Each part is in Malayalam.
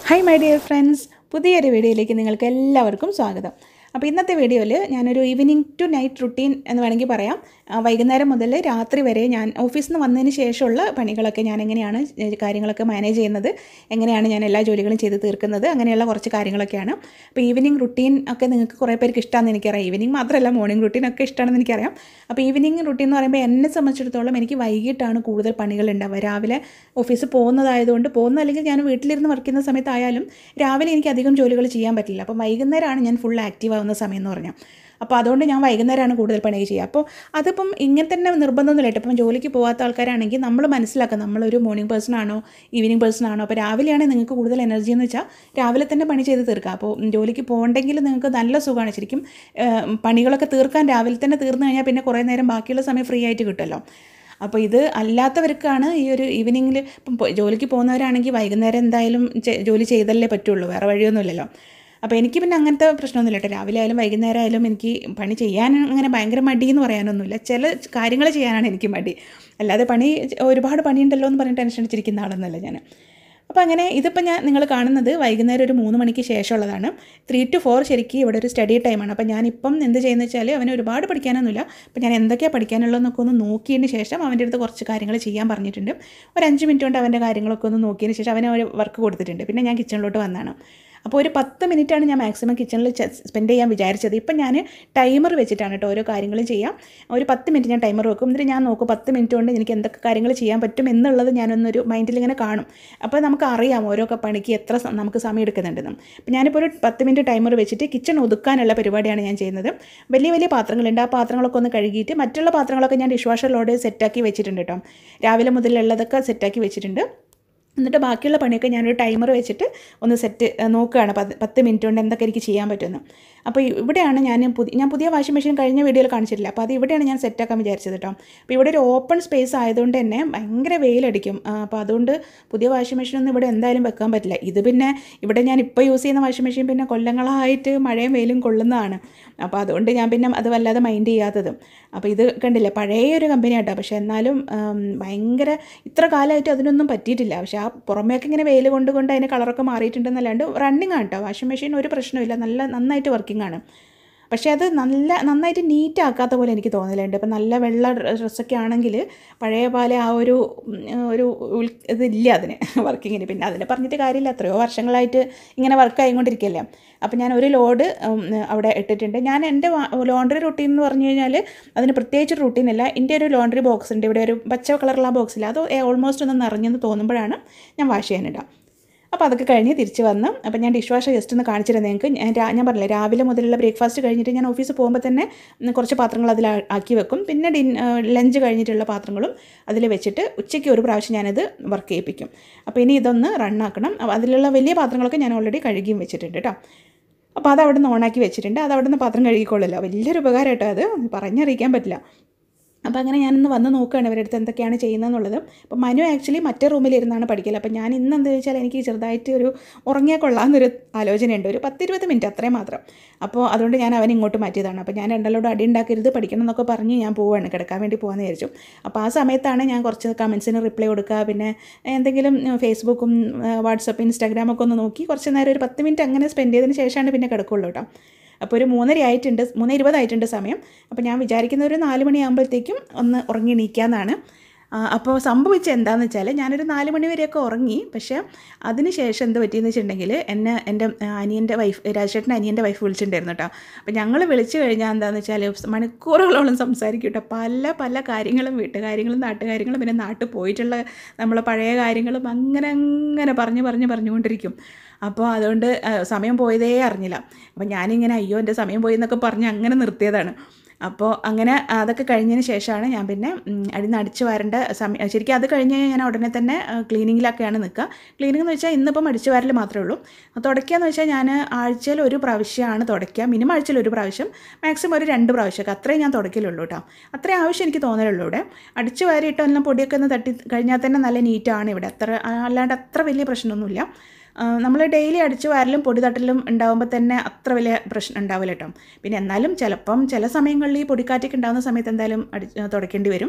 ഹായ് മൈ ഡിയർ ഫ്രണ്ട്സ് പുതിയൊരു വീഡിയോയിലേക്ക് നിങ്ങൾക്ക് എല്ലാവർക്കും സ്വാഗതം അപ്പോൾ ഇന്നത്തെ വീഡിയോയിൽ ഞാനൊരു ഈവനിങ് ടു നൈറ്റ് റുട്ടീൻ എന്ന് വേണമെങ്കിൽ പറയാം ആ, വൈകുന്നേരം മുതൽ രാത്രി വരെ ഞാൻ ഓഫീസിൽ നിന്ന് വന്നതിന് ശേഷമുള്ള പണികളൊക്കെ ഞാൻ എങ്ങനെയാണ് ഏ, കാര്യങ്ങളൊക്കെ മാനേജ് ചെയ്യുന്നത് എങ്ങനെയാണ് ഞാൻ എല്ലാ ജോലികളും ചെയ്ത് തീർക്കുന്നത് അങ്ങനെയുള്ള കുറച്ച് കാര്യങ്ങളൊക്കെയാണ് അപ്പോൾ ഈവനിങ് റുട്ടീൻ ഒക്കെ നിങ്ങൾക്ക് കുറേ പേർക്ക് ഇഷ്ടമാണെന്ന് എനിക്കറിയാം ഈവനിങ് മാത്രമല്ല മോർണിംഗ് റുട്ടീൻ ഒക്കെ ഇഷ്ടമാണെന്ന് എനിക്കറിയാം അപ്പോൾ ഈവനിങ് റുട്ടീൻ എന്ന് പറയുമ്പോൾ എന്നെ സംബന്ധിച്ചിടത്തോളം എനിക്ക് വൈകിട്ടാണ് കൂടുതൽ പണികൾ ഉണ്ടാവുക രാവിലെ ഓഫീസിൽ പോകുന്നതായതുകൊണ്ട് പോകുന്ന അല്ലെങ്കിൽ ഞാൻ വീട്ടിലിരുന്ന് വർക്ക് ചെയ്യുന്ന സമയത്തായാലും രാവിലെ എനിക്ക് അധികം ജോലികൾ ചെയ്യാൻ പറ്റില്ല അപ്പോൾ വൈകുന്നേരമാണ് ഞാൻ ഫുൾ ആക്റ്റീവ് ആവുന്ന സമയം എന്ന് പറഞ്ഞാൽ അപ്പോൾ അതുകൊണ്ട് ഞാൻ വൈകുന്നേരമാണ് കൂടുതൽ പണി ചെയ്യുക അപ്പോൾ അതിപ്പം ഇങ്ങനെ തന്നെ നിർബന്ധമൊന്നുമില്ല കേട്ടോ ഇപ്പം ജോലിക്ക് പോകാത്ത ആൾക്കാരാണെങ്കിൽ നമ്മൾ മനസ്സിലാക്കുക നമ്മളൊരു മോർണിംഗ് പേഴ്സൺ ആണോ ഈവനിങ് പേഴ്സൺ ആണോ അപ്പോൾ രാവിലെയാണ് നിങ്ങൾക്ക് കൂടുതൽ എനർജി എന്ന് വെച്ചാൽ രാവിലെ തന്നെ പണി ചെയ്ത് തീർക്കുക അപ്പോൾ ജോലിക്ക് പോകണ്ടെങ്കിൽ നിങ്ങൾക്ക് നല്ല സുഖമാണ് ശരിക്കും ഏഹ്, പണികളൊക്കെ തീർക്കാൻ രാവിലെ തന്നെ തീർന്നു കഴിഞ്ഞാൽ പിന്നെ കുറേ നേരം ബാക്കിയുള്ള സമയം ഫ്രീ ആയിട്ട് കിട്ടുമല്ലോ അപ്പോൾ ഇത് അല്ലാത്തവർക്കാണ് ഈ ഒരു ഈവനിങ്ങിൽ ഇപ്പം പോ- ജോലിക്ക് പോകുന്നവരാണെങ്കിൽ വൈകുന്നേരം എന്തായാലും ചെ- ജോലി ചെയ്തല്ലേ പറ്റുള്ളൂ വേറെ വഴിയൊന്നുമില്ലല്ലോ അപ്പോൾ എനിക്ക് പിന്നെ അങ്ങനത്തെ പ്രശ്നമൊന്നുമില്ല കേട്ടോ രാവിലെ ആയാലും വൈകുന്നേരം ആയാലും എനിക്ക് പണി ചെയ്യാൻ അങ്ങനെ ഭയങ്കര മടി എന്ന് പറയാനൊന്നുമില്ല ചില കാര്യങ്ങൾ ചെയ്യാനാണ് എനിക്ക് മടി അല്ലാതെ പണി ഒരുപാട് പണിയുണ്ടല്ലോ എന്ന് പറഞ്ഞ് ടെൻഷൻ അടിച്ചിരിക്കുന്ന ആളൊന്നുമല്ല ഞാൻ അപ്പോൾ അങ്ങനെ ഇതിപ്പോൾ ഞാൻ നിങ്ങൾ കാണുന്നത് വൈകുന്നേരം ഒരു മൂന്ന് മണിക്ക് ശേഷമുള്ളതാണ് ത്രീ ടു ഫോർ ശരിക്കും ഇവിടെ ഒരു സ്റ്റഡി ടൈമാണ് അപ്പോൾ ഞാനിപ്പം എന്ത് ചെയ്യുന്നത് വെച്ചാൽ അവന് ഒരുപാട് പഠിക്കാനൊന്നുമില്ല അപ്പോൾ ഞാൻ എന്തൊക്കെയാണ് പഠിക്കാനുള്ളതെന്നൊക്കെ ഒന്ന് നോക്കിയതിന് ശേഷം അവൻ്റെ അടുത്ത് കുറച്ച് കാര്യങ്ങൾ ചെയ്യാൻ പറഞ്ഞിട്ടുണ്ട് ഒരു അഞ്ച് മിനിറ്റ് കൊണ്ട് അവൻ്റെ കാര്യങ്ങളൊക്കെ ഒന്ന് നോക്കിയതിന് ശേഷം അവന് ഒരു വർക്ക് കൊടുത്തിട്ടുണ്ട് പിന്നെ ഞാൻ കിച്ചണിലോട്ട് വന്നതാണ് അപ്പോൾ ഒരു പത്ത് മിനിറ്റാണ് ഞാൻ മാക്സിമം കിച്ചണിൽ സ്പെൻഡ് ചെയ്യാൻ വിചാരിച്ചത് ഇപ്പം ഞാൻ ടൈമർ വെച്ചിട്ടാണ് കേട്ടോ ഓരോ കാര്യങ്ങളും ചെയ്യാം ഒരു പത്ത് മിനിറ്റ് ഞാൻ ടൈമർ വെക്കും എന്നിട്ട് ഞാൻ നോക്കും പത്ത് മിനിറ്റ് കൊണ്ട് എനിക്ക് എന്തൊക്കെ കാര്യങ്ങൾ ചെയ്യാൻ പറ്റും എന്നുള്ളത് ഞാനൊന്നൊരു മൈൻഡിൽ ഇങ്ങനെ കാണും അപ്പോൾ നമുക്ക് അറിയാം ഓരോ ക- പണിക്ക് എത്ര സ- നമുക്ക് സമയം എടുക്കുന്നുണ്ടെന്ന് അപ്പോൾ ഞാനിപ്പോൾ ഒരു പത്ത് മിനിറ്റ് ടൈമർ വെച്ചിട്ട് കിച്ചൺ ഒതുക്കാനുള്ള പരിപാടിയാണ് ഞാൻ ചെയ്യുന്നത് വലിയ വലിയ പാത്രങ്ങളുണ്ട് ആ പാത്രങ്ങളൊക്കെ ഒന്ന് കഴുകിയിട്ട് മറ്റുള്ള പാത്രങ്ങളൊക്കെ ഞാൻ ഡിഷ് വാഷറിലോട് സെറ്റാക്കി വെച്ചിട്ടുണ്ട് കേട്ടോ രാവിലെ മുതലുള്ളതൊക്കെ സെറ്റാക്കി വെച്ചിട്ടുണ്ട് എന്നിട്ട് ബാക്കിയുള്ള പണിയൊക്കെ ഞാനൊരു ടൈമർ വെച്ചിട്ട് ഒന്ന് സെറ്റ് നോക്കുകയാണ് പത്ത് പത്ത് മിനിറ്റ് കൊണ്ട് എന്തൊക്കെ എനിക്ക് ചെയ്യാൻ പറ്റുമെന്ന് അപ്പോൾ ഇവിടെയാണ് ഞാൻ പുതിയ ഞാൻ പുതിയ വാഷിംഗ് മെഷീൻ കഴിഞ്ഞ വീഡിയോയിൽ കാണിച്ചിട്ടില്ല അപ്പോൾ അത് ഇവിടെയാണ് ഞാൻ സെറ്റാക്കാൻ വിചാരിച്ചത് കേട്ടോ അപ്പോൾ ഇവിടെ ഒരു ഓപ്പൺ സ്പേസ് ആയതുകൊണ്ട് തന്നെ ഭയങ്കര വെയിലടിക്കും ആ, അപ്പോൾ അതുകൊണ്ട് പുതിയ വാഷിംഗ് മെഷീൻ ഒന്നും ഇവിടെ എന്തായാലും വെക്കാൻ പറ്റില്ല ഇത് പിന്നെ ഇവിടെ ഞാൻ ഇപ്പോൾ യൂസ് ചെയ്യുന്ന വാഷിംഗ് മെഷീൻ പിന്നെ കൊല്ലങ്ങളായിട്ട് മഴയും വെയിലും കൊള്ളുന്നതാണ് അപ്പോൾ അതുകൊണ്ട് ഞാൻ പിന്നെ അത് വല്ലാതെ മൈൻഡ് ചെയ്യാത്തതും അപ്പോൾ ഇത് കണ്ടില്ലേ പഴയ ഒരു കമ്പനി ആട്ടോ പക്ഷേ എന്നാലും ആം, ഭയങ്കര ഇത്ര കാലമായിട്ട് അതിനൊന്നും പറ്റിയിട്ടില്ല പക്ഷേ ആ പുറമേക്ക് ഇങ്ങനെ വെയിൽ കൊണ്ട് കൊണ്ട് അതിന് കളറൊക്കെ മാറിയിട്ടുണ്ടെന്നല്ലാണ്ട് റണ്ണിങ് ആണ് കേട്ടോ വാഷിംഗ് മെഷീൻ ഒരു പ്രശ്നമില്ല നല്ല നന്നായിട്ട് വർക്കിംഗ് ആണ് പക്ഷേ അത് നല്ല നന്നായിട്ട് നീറ്റ് ആക്കാത്ത പോലെ എനിക്ക് തോന്നലുണ്ട് ഇപ്പം നല്ല വെള്ള ഡ്രസ്സൊക്കെ ആണെങ്കിൽ പഴയ പോലെ ആ ഒരു ഉം, ഒരു ഉൾ ഇതില്ല അതിന് വർക്കിങ്ങിന് പിന്നെ അതിനെ പറഞ്ഞിട്ട് കാര്യമില്ല എത്രയോ വർഷങ്ങളായിട്ട് ഇങ്ങനെ വർക്ക് ആയിക്കൊണ്ടിരിക്കുകയല്ലേ അപ്പോൾ ഞാൻ ഒരു ലോഡ് ഉം, അവിടെ ഇട്ടിട്ടുണ്ട് ഞാൻ എൻ്റെ ലോണ്ടറി റൂട്ടീൻ എന്ന് പറഞ്ഞു കഴിഞ്ഞാൽ അതിന് പ്രത്യേകിച്ച് റൂട്ടീൻ അല്ല എൻ്റെ ഒരു ലോണ്ടറി ബോക്സ് ഉണ്ട് ഇവിടെ ഒരു പച്ച കളറുള്ള ബോക്സില്ല അത് ഓൾമോസ്റ്റ് ഒന്ന് നിറഞ്ഞെന്ന് തോന്നുമ്പോഴാണ് ഞാൻ വാഷ് ചെയ്യാനിടുക അപ്പോൾ അതൊക്കെ കഴിഞ്ഞ് തിരിച്ച് വന്ന് അപ്പോൾ ഞാൻ ഡിഷ് വാഷർ ജസ്റ്റ് ഒന്ന് കാണിച്ചിരുന്നത് നിങ്ങൾക്ക് ഞാൻ രാ- ഞാൻ പറഞ്ഞില്ലേ രാവിലെ മുതലുള്ള ബ്രേക്ക്ഫാസ്റ്റ് കഴിഞ്ഞിട്ട് ഞാൻ ഓഫീസിൽ പോകുമ്പോൾ തന്നെ ഉം, കുറച്ച് പാത്രങ്ങൾ അതിൽ ആ- ആക്കി വെക്കും പിന്നെ ഡിൻ ലഞ്ച് കഴിഞ്ഞിട്ടുള്ള പാത്രങ്ങളും അതിൽ വെച്ചിട്ട് ഉച്ചയ്ക്ക് ഒരു പ്രാവശ്യം ഞാനത് വർക്ക് ചെയ്യിപ്പിക്കും അപ്പോൾ ഇനി ഇതൊന്ന് റണ്ണാക്കണം അപ്പോൾ അതിലുള്ള വലിയ പാത്രങ്ങളൊക്കെ ഞാൻ ഓൾറെഡി കഴുകിയും വെച്ചിട്ടുണ്ട് കേട്ടോ അപ്പോൾ അത് അവിടെ നിന്ന് ഓണാക്കി വെച്ചിട്ടുണ്ട് അത് അവിടെ നിന്ന് പാത്രം കഴുകിക്കൊള്ളില്ല വലിയൊരു ഉപകാരം കേട്ടോ അത് പറഞ്ഞറിയിക്കാൻ പറ്റില്ല അപ്പോൾ അങ്ങനെ ഞാനിന്ന് വന്ന് നോക്കുകയാണ് ഇവരുടെ അടുത്ത് എന്തൊക്കെയാണ് ചെയ്യുന്നതെന്നുള്ളത് അപ്പോൾ മനു ആക്ച്വലി മറ്റേ റൂമിലിരുന്നാണ് പഠിക്കൽ അപ്പോൾ ഞാൻ ഇന്ന് എന്താ വെച്ചാൽ എനിക്ക് ചെറുതായിട്ട് ഒരു ഉറങ്ങിയാൽ കൊള്ളാമെന്നൊരു ആലോചനയുണ്ട് ഒരു പത്തിരുപത് മിനിറ്റ് അത്രയും മാത്രം അപ്പോൾ അതുകൊണ്ട് ഞാൻ അവൻ ഇങ്ങോട്ട് മാറ്റിയതാണ് അപ്പോൾ ഞാൻ രണ്ടാളോട് അടി ഉണ്ടാക്കരുത് പഠിക്കണം എന്നൊക്കെ പറഞ്ഞ് ഞാൻ പോവാണ് കിടക്കാൻ വേണ്ടി പോകാമെന്ന് വിചാരിച്ചു അപ്പോൾ ആ സമയത്താണ് ഞാൻ കുറച്ച് കമൻസിന് റിപ്ലൈ കൊടുക്കുക പിന്നെ എന്തെങ്കിലും ഉം, ഫേസ്ബുക്കും വാട്സപ്പ് ഇൻസ്റ്റാഗ്രാമൊക്കെ ഒന്ന് നോക്കി കുറച്ച് നേരം ഒരു പത്ത് മിനിറ്റ് അങ്ങനെ സ്പെൻഡ് ചെയ്തതിന് ശേഷമാണ് പിന്നെ കിടക്കുള്ളൂ കേട്ടോ അപ്പോൾ ഒരു മൂന്നര ആയിട്ടുണ്ട് മൂന്ന് ഇരുപതായിട്ടുണ്ട് സമയം അപ്പോൾ ഞാൻ വിചാരിക്കുന്ന ഒരു നാല് മണിയാകുമ്പോഴത്തേക്കും ഒന്ന് ഉറങ്ങി എണീക്കാമെന്നാണ് ആ, അപ്പോൾ സംഭവിച്ചത് എന്താണെന്ന് വെച്ചാൽ ഞാനൊരു നാല് മണി വരെയൊക്കെ ഉറങ്ങി പക്ഷേ അതിന് ശേഷം എന്ത് പറ്റിയെന്ന് വെച്ചിട്ടുണ്ടെങ്കിൽ എന്നെ എൻ്റെ അനിയൻ്റെ വൈഫ് രാജേട്ടൻ്റെ അനിയൻ്റെ വൈഫ് വിളിച്ചിട്ടുണ്ടായിരുന്നു കേട്ടോ അപ്പോൾ ഞങ്ങൾ വിളിച്ചു കഴിഞ്ഞാൽ എന്താണെന്ന് വെച്ചാൽ മണിക്കൂറുകളോളം സംസാരിക്കും കേട്ടോ പല പല കാര്യങ്ങളും വീട്ടുകാര്യങ്ങളും നാട്ടുകാര്യങ്ങളും പിന്നെ നാട്ടിൽ പോയിട്ടുള്ള നമ്മളെ പഴയ കാര്യങ്ങളും അങ്ങനെ അങ്ങനെ പറഞ്ഞ് പറഞ്ഞ് പറഞ്ഞുകൊണ്ടിരിക്കും അപ്പോൾ അതുകൊണ്ട് ആ, സമയം പോയതേ അറിഞ്ഞില്ല അപ്പോൾ ഞാനിങ്ങനെ അയ്യോ എൻ്റെ സമയം പോയി എന്നൊക്കെ പറഞ്ഞ് അങ്ങനെ നിർത്തിയതാണ് അപ്പോൾ അങ്ങനെ അതൊക്കെ കഴിഞ്ഞതിന് ശേഷമാണ് ഞാൻ പിന്നെ ഉം, അടിന്ന് അടിച്ച് വരേണ്ട സമയം ശരിക്കും അത് കഴിഞ്ഞ് കഴിഞ്ഞാൽ ഞാൻ ഉടനെ തന്നെ ക്ലീനിങ്ങിലൊക്കെയാണ് നിൽക്കുക ക്ലീനിങ് എന്ന് വെച്ചാൽ ഇന്നിപ്പം അടിച്ച് വരൽ മാത്രമേ ഉള്ളൂ തുടയ്ക്കുക എന്ന് വെച്ചാൽ ഞാൻ ആഴ്ചയിൽ ഒരു പ്രാവശ്യമാണ് തുടയ്ക്കുക മിനിമം ആഴ്ചയിൽ ഒരു പ്രാവശ്യം മാക്സിമം ഒരു രണ്ട് പ്രാവശ്യമൊക്കെ അത്രയും ഞാൻ തുടയ്ക്കലുള്ളൂ കേട്ടോ അത്രയും ആവശ്യം എനിക്ക് തോന്നലുള്ളൂ ഇവിടെ അടിച്ച് വാരിയിട്ട് എല്ലാം പൊടിയൊക്കെ ഒന്ന് തട്ടി കഴിഞ്ഞാൽ തന്നെ നല്ല നീറ്റാണ് ഇവിടെ അത്ര അല്ലാണ്ട് അത്ര വലിയ പ്രശ്നമൊന്നുമില്ല നമ്മൾ ഡെയിലി അടിച്ച് വാരലും പൊടി തട്ടലും ഉണ്ടാകുമ്പോൾ തന്നെ അത്ര വലിയ പ്രശ്നം ഉണ്ടാവില്ല കേട്ടോ പിന്നെ എന്നാലും ചിലപ്പം ചില സമയങ്ങളിൽ ഈ പൊടിക്കാറ്റൊക്കെ ഉണ്ടാകുന്ന സമയത്ത് എന്തായാലും അടി തുടയ്ക്കേണ്ടി വരും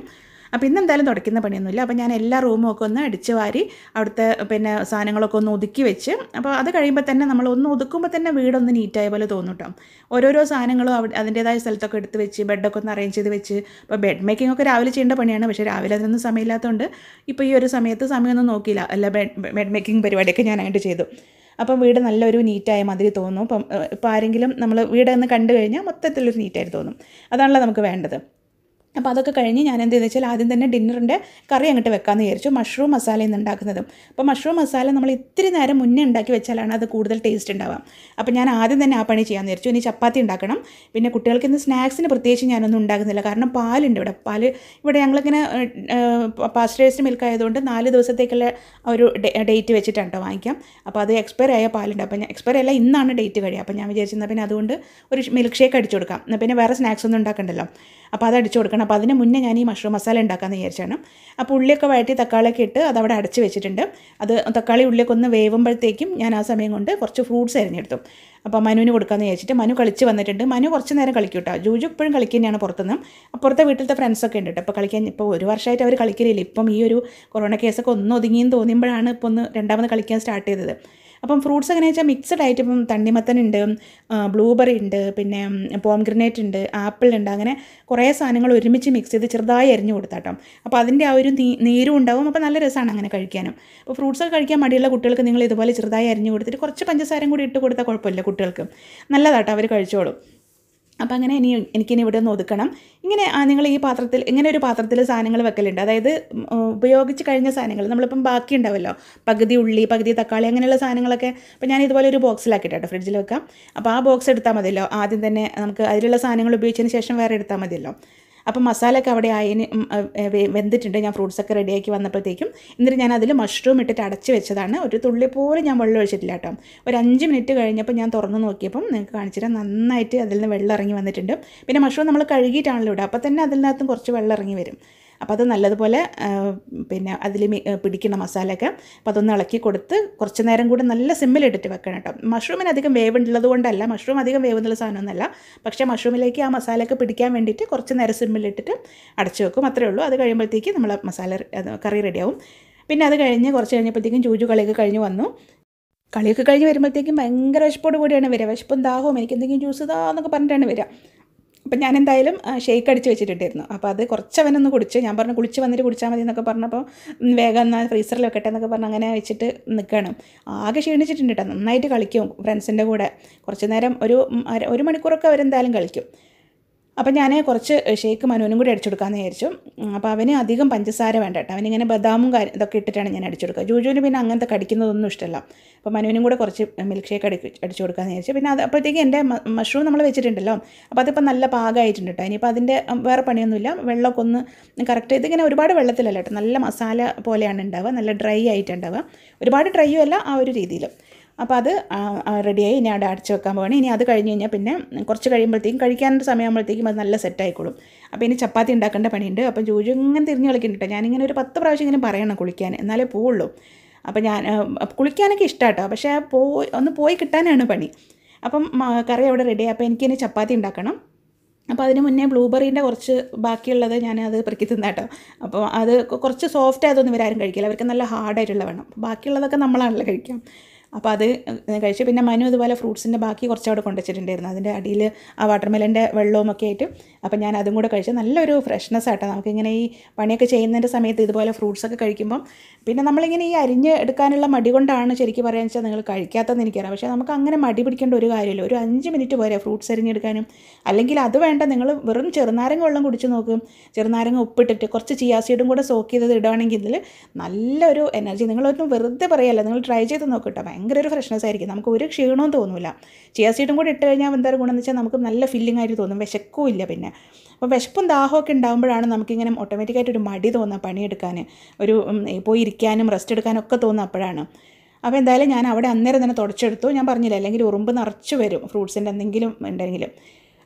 അപ്പോൾ ഇന്ന് എന്തായാലും തുടയ്ക്കുന്ന പണിയൊന്നുമില്ല അപ്പോൾ ഞാൻ എല്ലാ റൂമും ഒക്കെ ഒന്ന് അടിച്ച് വാരി അവിടുത്തെ പിന്നെ സാധനങ്ങളൊക്കെ ഒന്ന് ഒതുക്കി വെച്ച് അപ്പോൾ അത് കഴിയുമ്പോൾ തന്നെ നമ്മൾ ഒന്ന് ഒതുക്കുമ്പോൾ തന്നെ വീടൊന്ന് നീറ്റായ പോലെ തോന്നും കേട്ടോ ഓരോരോ സാധനങ്ങളും അവിടെ അതിൻ്റേതായ സ്ഥലത്തൊക്കെ എടുത്ത് വെച്ച് ബെഡൊക്കെ ഒന്ന് അറേഞ്ച് ചെയ്ത് വെച്ച് ഇപ്പോൾ ബെഡ് മേക്കിംഗ് ഒക്കെ രാവിലെ ചെയ്യേണ്ട പണിയാണ് പക്ഷേ രാവിലെ അതിനൊന്നും സമയമില്ലാത്തതുകൊണ്ട് ഇപ്പോൾ ഈ ഒരു സമയത്ത് സമയമൊന്നും നോക്കിയില്ല അല്ല ബെഡ് ബെഡ് മേക്കിംഗ് പരിപാടിയൊക്കെ ഞാനായിട്ട് ചെയ്തു അപ്പം വീട് നല്ലൊരു നീറ്റായ മാതിരി തോന്നും അപ്പം ഇപ്പോൾ ആരെങ്കിലും നമ്മൾ വീടൊന്ന് കണ്ടു കഴിഞ്ഞാൽ മൊത്തത്തിലൊരു നീറ്റായിട്ട് തോന്നും അതാണല്ലോ നമുക്ക് വേണ്ടത് അപ്പോൾ അതൊക്കെ കഴിഞ്ഞ് ഞാൻ എന്ത് വെച്ചാൽ ആദ്യം തന്നെ ഡിന്നറിൻ്റെ കറി അങ്ങോട്ട് വെക്കാമെന്ന് വിചാരിച്ചു മഷ്റൂം മസാല ഇന്ന് ഉണ്ടാക്കുന്നതും അപ്പോൾ മഷ്റൂം മസാല നമ്മൾ ഇത്തിരി നേരം മുന്നേ ഉണ്ടാക്കി വെച്ചാലാണ് അത് കൂടുതൽ ടേസ്റ്റ് ഉണ്ടാവുക അപ്പോൾ ഞാൻ ആദ്യം തന്നെ ആ പണി ചെയ്യാമെന്ന് വിചാരിച്ചു ഇനി ചപ്പാത്തി ഉണ്ടാക്കണം പിന്നെ കുട്ടികൾക്ക് ഇന്ന് സ്നാക്സിന് പ്രത്യേകിച്ച് ഞാനൊന്നും ഉണ്ടാക്കുന്നില്ല കാരണം പാലുണ്ട് ഇവിടെ പാല് ഇവിടെ ഞങ്ങളിങ്ങനെ പാസ്റ്റേഴ്സ്ഡ് മിൽക്ക് ആയതുകൊണ്ട് നാല് ദിവസത്തേക്കുള്ള ഒരു ഡേറ്റ് വെച്ചിട്ടാണ് കേട്ടോ വാങ്ങിക്കാം അപ്പോൾ അത് എക്സ്പയർ ആയ പാലുണ്ട് അപ്പോൾ ഞാൻ എക്സ്പയർ അല്ല ഇന്നാണ് ഡേറ്റ് കഴിയുക അപ്പോൾ ഞാൻ വിചാരിച്ചെന്നാൽ പിന്നെ അതുകൊണ്ട് ഒരു മിൽക്ക് ഷേക്ക് അടിച്ചു കൊടുക്കാം എന്നാൽ പിന്നെ വേറെ സ്നാക്സ് ഒന്നും ഉണ്ടാക്കണ്ടല്ലോ അപ്പോൾ അത് അടിച്ചു കൊടുക്കണം അപ്പോൾ അതിന് മുന്നേ ഞാൻ ഈ മഷ്റൂം മസാല ഉണ്ടാക്കാമെന്ന് വിചാരിച്ചാണ് അപ്പോൾ ഉള്ളിയൊക്കെ വഴറ്റി തക്കാളിയൊക്കെ ഇട്ട് അതവിടെ അടച്ച് വെച്ചിട്ടുണ്ട് അത് തക്കാളി ഉള്ളിയൊക്കെ ഒന്ന് വേവുമ്പോഴത്തേക്കും ഞാൻ ആ സമയം കൊണ്ട് കുറച്ച് ഫ്രൂട്ട്സ് അരിഞ്ഞെടുത്തു അപ്പോൾ മനുവിന് കൊടുക്കാമെന്ന് വിചാരിച്ചിട്ട് മനു കളിച്ച് വന്നിട്ടുണ്ട് മനു കുറച്ച് നേരം കളിക്കും കേട്ടോ ജൂജു ഇപ്പോഴും കളിക്കുന്നതാണ് പുറത്തുനിന്ന് അപ്പുറത്തെ വീട്ടിലത്തെ ഫ്രണ്ട്സൊക്കെ ഉണ്ട് കേട്ടോ അപ്പോൾ കളിക്കാൻ ഇപ്പോൾ ഒരു വർഷമായിട്ട് അവർ കളിക്കലില്ല ഇപ്പം ഈ ഒരു കൊറോണ കേസൊക്കെ ഒന്ന് ഒതുങ്ങിയെന്ന് തോന്നിയപ്പോഴാണ് ഇപ്പോൾ ഒന്ന് രണ്ടാമത് കളിക്കാൻ സ്റ്റാർട്ട് ചെയ്തത് അപ്പം ഫ്രൂട്ട്സ് എങ്ങനെയാ വെച്ചാൽ മിക്സഡ് ആയിട്ട് ഇപ്പം തണ്ണിമത്തനുണ്ട് ബ്ലൂബെറി ഉണ്ട് പിന്നെ പോംഗ്രനേറ്റ് ഉണ്ട് ആപ്പിൾ ഉണ്ട് അങ്ങനെ കുറേ സാധനങ്ങൾ ഒരുമിച്ച് മിക്സ് ചെയ്ത് ചെറുതായി അരിഞ്ഞു കൊടുത്താട്ടോ അപ്പോൾ അതിൻ്റെ ആ ഒരു നീ നീരും ഉണ്ടാവും അപ്പോൾ നല്ല രസമാണ് അങ്ങനെ കഴിക്കാനും അപ്പോൾ ഫ്രൂട്ട്സ് ഒക്കെ കഴിക്കാൻ മടിയുള്ള കുട്ടികൾക്ക് നിങ്ങൾ ഇതുപോലെ ചെറുതായി അരിഞ്ഞു കൊടുത്തിട്ട് കുറച്ച് പഞ്ചസാരയും കൂടി ഇട്ട് കൊടുത്താൽ കുഴപ്പമില്ല കുട്ടികൾക്ക് നല്ലതാട്ടോ അവർ കഴിച്ചോളും അപ്പോൾ അങ്ങനെ ഇനി എനിക്കിനി ഇവിടെ ഒന്ന് ഒതുക്കണം ഇങ്ങനെ നിങ്ങൾ ഈ പാത്രത്തിൽ ഇങ്ങനെ ഒരു പാത്രത്തിൽ സാധനങ്ങൾ വെക്കലുണ്ട് അതായത് ഉപയോഗിച്ച് കഴിഞ്ഞ സാധനങ്ങൾ നമ്മളിപ്പം ബാക്കി ഉണ്ടാവുമല്ലോ പകുതി ഉള്ളി പകുതി തക്കാളി അങ്ങനെയുള്ള സാധനങ്ങളൊക്കെ അപ്പോൾ ഞാൻ ഇതുപോലെ ഒരു ബോക്സിലാക്കിയിട്ടോ ഫ്രിഡ്ജിൽ വെക്കാം അപ്പോൾ ആ ബോക്സ് എടുത്താൽ മതിയല്ലോ ആദ്യം തന്നെ നമുക്ക് അതിലുള്ള സാധനങ്ങൾ ഉപയോഗിച്ചതിന് ശേഷം വേറെ എടുത്താൽ മതിയല്ലോ അപ്പം മസാലയൊക്കെ അവിടെ ആയതിന് വെന്തിട്ടുണ്ട് ഞാൻ ഫ്രൂട്ട്സൊക്കെ റെഡിയാക്കി വന്നപ്പോഴത്തേക്കും എന്നിട്ട് ഞാൻ അതിൽ മഷ്റൂം ഇട്ടിട്ട് അടച്ച് വെച്ചതാണ് ഒരു തുള്ളി പോലും ഞാൻ വെള്ളം ഒഴിച്ചിട്ടില്ല കേട്ടോ ഒരു അഞ്ച് മിനിറ്റ് കഴിഞ്ഞപ്പോൾ ഞാൻ തുറന്ന് നോക്കിയപ്പം നിങ്ങൾക്ക് കാണിച്ചിട്ട് നന്നായിട്ട് അതിൽ നിന്ന് വെള്ളം ഇറങ്ങി വന്നിട്ടുണ്ട് പിന്നെ മഷ്റൂം നമ്മൾ കഴുകിയിട്ടാണല്ലോ ഇടുക അപ്പോൾ തന്നെ അതിനകത്തും കുറച്ച് വെള്ളം ഇറങ്ങി വരും അപ്പോൾ അത് നല്ലതുപോലെ പിന്നെ അതിൽ പിടിക്കണം മസാലയൊക്കെ അപ്പോൾ അതൊന്ന് ഇളക്കി കൊടുത്ത് കുറച്ച് നേരം കൂടെ നല്ല സിമ്മിലിട്ടിട്ട് വെക്കണം കേട്ടോ മഷ്റൂമിന് അധികം വേവുള്ളത് കൊണ്ടല്ല മഷ്റൂം അധികം വേവുന്നുള്ള സാധനമൊന്നുമല്ല പക്ഷേ മഷ്റൂമിലേക്ക് ആ മസാലയൊക്കെ പിടിക്കാൻ വേണ്ടിയിട്ട് കുറച്ച് നേരം സിമ്മിലിട്ടിട്ട് അടച്ചു വെക്കും അത്രേ ഉള്ളൂ അത് കഴിയുമ്പോഴത്തേക്ക് നമ്മൾ മസാല കറി റെഡിയാവും പിന്നെ അത് കഴിഞ്ഞ് കുറച്ച് കഴിഞ്ഞപ്പോഴത്തേക്കും ചൂജു കളിയൊക്കെ കഴിഞ്ഞ് വന്നു കളിയൊക്കെ കഴിഞ്ഞ് വരുമ്പോഴത്തേക്കും ഭയങ്കര വിശപ്പോട് കൂടിയാണ് വരിക വിശപ്പും ദാഹവും എനിക്ക് എന്തെങ്കിലും ജ്യൂസ് താ എന്നൊക്കെ പറഞ്ഞിട്ടാണ് വരിക അപ്പം ഞാൻ എന്തായാലും ഷേക്ക് അടിച്ച് വെച്ചിട്ടുണ്ടായിരുന്നു അപ്പോൾ അത് കുറച്ച് അവനൊന്ന് കുടിച്ച് ഞാൻ പറഞ്ഞു കുളിച്ച് വന്നിട്ട് കുടിച്ചാൽ മതി എന്നൊക്കെ പറഞ്ഞപ്പോൾ വേഗം എന്നാൽ ഫ്രീസറിൽ വെക്കട്ടെ എന്നൊക്കെ പറഞ്ഞ് അങ്ങനെ വെച്ചിട്ട് നിൽക്കണം ആകെ ക്ഷീണിച്ചിട്ടുണ്ട് കേട്ടോ നന്നായിട്ട് കളിക്കും ഫ്രണ്ട്സിൻ്റെ കൂടെ കുറച്ച് നേരം ഒരു ഒരു മണിക്കൂറൊക്കെ അവരെന്തായാലും കളിക്കും അപ്പം ഞാൻ കുറച്ച് ഷേക്ക് മനുവിനും കൂടി അടിച്ചു കൊടുക്കാമെന്ന് വിചാരിച്ചു അപ്പോൾ അവന് അധികം പഞ്ചസാര വേണ്ട കേട്ടോ അവനിങ്ങനെ ബദാമും കാര്യം ഇതൊക്കെ ഇട്ടിട്ടാണ് ഞാൻ അടിച്ചു കൊടുക്കുക ജൂജുവിന് പിന്നെ അങ്ങനത്തെ കടിക്കുന്നതൊന്നും ഇഷ്ടമല്ല അപ്പോൾ മനുവിനും കൂടെ കുറച്ച് മിൽക്ക് ഷേക്ക് അടി അടിച്ചു കൊടുക്കാമെന്ന് വിചാരിച്ചു പിന്നെ അത് അപ്പോഴത്തേക്ക് എൻ്റെ മഷ്റൂം നമ്മൾ വെച്ചിട്ടുണ്ടല്ലോ അപ്പോൾ അതിപ്പോൾ നല്ല പാകമായിട്ടുണ്ട് കേട്ടോ ഇനിയിപ്പോൾ അതിൻ്റെ വേറെ പണിയൊന്നുമില്ല വെള്ളമൊക്കെ ഒന്ന് കറക്റ്റ് ഇതിങ്ങനെ ഒരുപാട് വെള്ളത്തിലല്ല കേട്ടോ നല്ല മസാല പോലെയാണ് ഉണ്ടാവുക നല്ല ഡ്രൈ ആയിട്ടുണ്ടാവുക ഒരുപാട് ഡ്രൈയും അല്ല ആ ഒരു രീതിയിൽ അപ്പോൾ അത് റെഡിയായി ഇനി അവിടെ അടച്ച് വെക്കാൻ പോകണം ഇനി അത് കഴിഞ്ഞ് കഴിഞ്ഞാൽ പിന്നെ കുറച്ച് കഴിയുമ്പോഴത്തേക്കും കഴിക്കാനുള്ള സമയമാകുമ്പോഴത്തേക്കും അത് നല്ല സെറ്റായിക്കോളും അപ്പോൾ ഇനി ചപ്പാത്തി ഉണ്ടാക്കേണ്ട പണിയുണ്ട് അപ്പോൾ ജോജു ഇങ്ങനെ തിരിഞ്ഞ് കളിക്കുന്നുണ്ട് ഞാനിങ്ങനെ ഒരു പത്ത് പ്രാവശ്യം ഇങ്ങനെ പറയണം കുളിക്കാൻ എന്നാലേ പോവുള്ളൂ അപ്പോൾ ഞാൻ കുളിക്കാനൊക്കെ ഇഷ്ടമാട്ടോ പക്ഷേ പോയി ഒന്ന് പോയി കിട്ടാനാണ് പണി അപ്പം കറി അവിടെ റെഡി അപ്പോൾ എനിക്കിനി ചപ്പാത്തി ഉണ്ടാക്കണം അപ്പോൾ അതിന് മുന്നേ ബ്ലൂബെറീൻ്റെ കുറച്ച് ബാക്കിയുള്ളത് ഞാൻ അത് പെറുക്കി തിന്നാട്ടോ അപ്പോൾ അത് കുറച്ച് സോഫ്റ്റ് ആയതൊന്നും ഇവരാരും കഴിക്കില്ല അവർക്ക് നല്ല ഹാർഡായിട്ടുള്ള വേണം ബാക്കിയുള്ളതൊക്കെ നമ്മളാണല്ലോ കഴിക്കാം അപ്പോൾ അത് കഴിച്ചു പിന്നെ മനു ഇതുപോലെ ഫ്രൂട്ട്സിൻ്റെ ബാക്കി കുറച്ച് അവിടെ കൊണ്ടുവച്ചിട്ടുണ്ടായിരുന്നു അതിൻ്റെ അടിയിൽ ആ വാട്ടർമെലൻ്റെ വെള്ളവും ഒക്കെ ആയിട്ട് അപ്പോൾ ഞാൻ അതും കൂടെ കഴിച്ചു നല്ലൊരു ഫ്രഷ്നെസ് ആട്ടോ നമുക്കിങ്ങനെ ഈ പണിയൊക്കെ ചെയ്യുന്നതിൻ്റെ സമയത്ത് ഇതുപോലെ ഫ്രൂട്ട്സ് ഒക്കെ കഴിക്കുമ്പം പിന്നെ നമ്മളിങ്ങനെ ഈ അരിഞ്ഞ് എടുക്കാനുള്ള മടി കൊണ്ടാണ് ശരിക്കും പറയാന്ന് വെച്ചാൽ നിങ്ങൾ കഴിക്കാത്തതെന്ന് എനിക്കറിയാം പക്ഷേ നമുക്ക് അങ്ങനെ മടി പിടിക്കേണ്ട ഒരു കാര്യമില്ല ഒരു അഞ്ച് മിനിറ്റ് പോരെ ഫ്രൂട്ട്സ് അരിഞ്ഞെടുക്കാനും അല്ലെങ്കിൽ അത് വേണ്ട നിങ്ങൾ വെറും ചെറുനാരങ്ങ വെള്ളം കുടിച്ച് നോക്കും ചെറുനാരങ്ങ ഉപ്പിട്ടിട്ട് കുറച്ച് ചിയാസീഡും കൂടെ സോക്ക് ചെയ്തത് ഇടുകയാണെങ്കിൽ ഇതിൽ നല്ലൊരു എനർജി നിങ്ങളൊന്നും വെറുതെ പറയല്ല നിങ്ങൾ ട്രൈ ചെയ്ത് നോക്കട്ടോ ഭയങ്കര ഒരു ഫ്രഷ്നെസ് ആയിരിക്കും നമുക്ക് ഒരു ക്ഷീണവും തോന്നില്ല ചിയാ സീഡും കൂടി ഇട്ട് കഴിഞ്ഞാൽ എന്താ ഗുണം എന്ന് വെച്ചാൽ നമുക്ക് നല്ല ഫീലിംഗ് ആയിട്ട് തോന്നും വിശക്കും ഇല്ല പിന്നെ അപ്പോൾ വിശപ്പും ദാഹമൊക്കെ ഉണ്ടാകുമ്പോഴാണ് നമുക്കിങ്ങനെ ഓട്ടോമാറ്റിക്കായിട്ട് ഒരു മടി തോന്നുക പണിയെടുക്കാൻ ഒരു പോയി ഇരിക്കാനും റെസ്റ്റ് എടുക്കാനും ഒക്കെ തോന്നുക അപ്പോഴാണ് അപ്പോൾ എന്തായാലും ഞാൻ അവിടെ അന്നേരം തന്നെ തുടച്ചെടുത്തു ഞാൻ പറഞ്ഞില്ല അല്ലെങ്കിൽ ഉറുമ്പ് നിറച്ച് വരും ഫ്രൂട്ട്സിൻ്റെ എന്തെങ്കിലും ഉണ്ടെങ്കിൽ